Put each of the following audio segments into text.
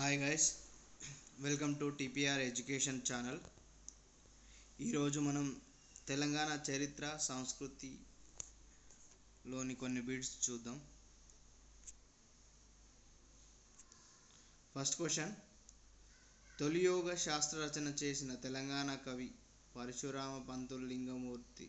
hi guys welcome to TPR education channel ఈరోజు మనం తెలంగాణ చరిత్ర సంస్కృతిలోని కొన్ని బిట్స్ చూద్దాం ఫస్ట్ క్వశ్చన్ తొలియోగ శాస్త్ర రచన చేసిన తెలంగాణ కవి పరశురామ పంతులు లింగమూర్తి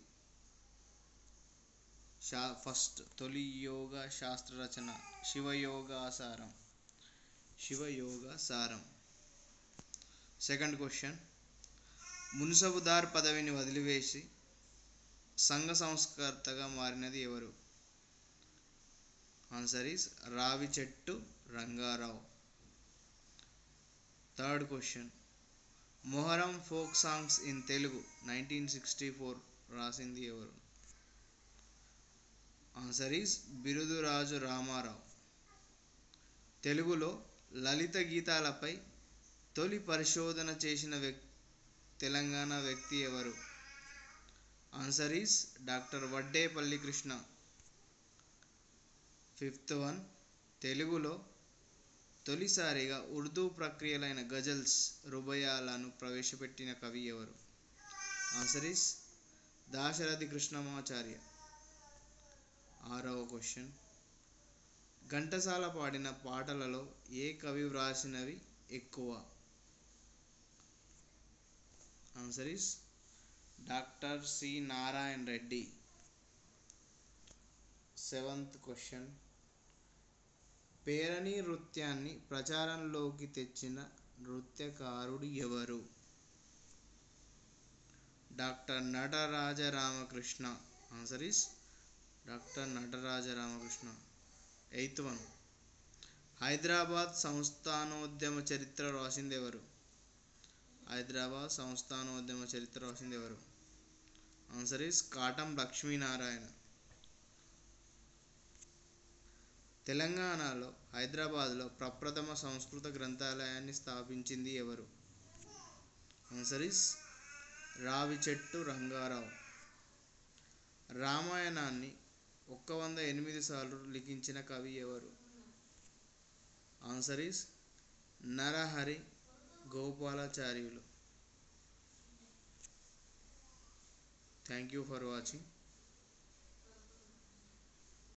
శా ఫస్ట్ తొలి యోగ శాస్త్ర రచన శివయోగాసారం శివయోగ సారం సెకండ్ క్వశ్చన్ మున్సబుదార్ పదవిని వదిలివేసి సంఘ సంస్కర్తగా మారినది ఎవరు ఆన్సర్ ఈస్ రావి చెట్టు Rangarao third question Muharram folk songs in Telugu nineteen sixty four రాసింది ఎవరు ఆన్సర్ ఈస్ బిరుదురాజు రామారావు తెలుగులో లలిత గీతాలపై తొలి పరిశోధన చేసిన వ్యక్ తెలంగాణ వ్యక్తి ఎవరు answer is doctor Vaddepalli Krishna fifth one తెలుగులో తొలిసారిగా ఉర్దూ ప్రక్రియలైన గజల్స్ రుబయాలను ప్రవేశపెట్టిన కవి ఎవరు ఆన్సర్ ఈస్ దాశరథి కృష్ణమాచార్య ఆరవ క్వశ్చన్ ఘంటసాల పాడిన పాటలలో ఏ కవి వ్రాసినవి ఎక్కువ answer is doctor C Narayana Reddy seventh question Perini నృత్యాన్ని ప్రచారంలోకి తెచ్చిన నృత్యకారుడు ఎవరు doctor Nataraja Ramakrishna answer is doctor Nataraja Ramakrishna eighth one Hyderabad సంస్థానోద్యమ చరిత్ర రాసింది ఎవరు హైదరాబాద్ సంస్థానోద్యమ చరిత్ర రాసింది ఎవరు ఆన్సర్ ఈస్ కాటం లక్ష్మీనారాయణ తెలంగాణలో హైదరాబాద్లో ప్రప్రథమ సంస్కృత గ్రంథాలయాన్ని స్థాపించింది ఎవరు ఆన్సర్ ఈస్ రావి చెట్టు రంగారావు రామాయణాన్ని ఒక్క వంద ఎనిమిది సార్లు లిఖించిన కవి ఎవరు answer is Narahari Gopalacharyulu thank you for watching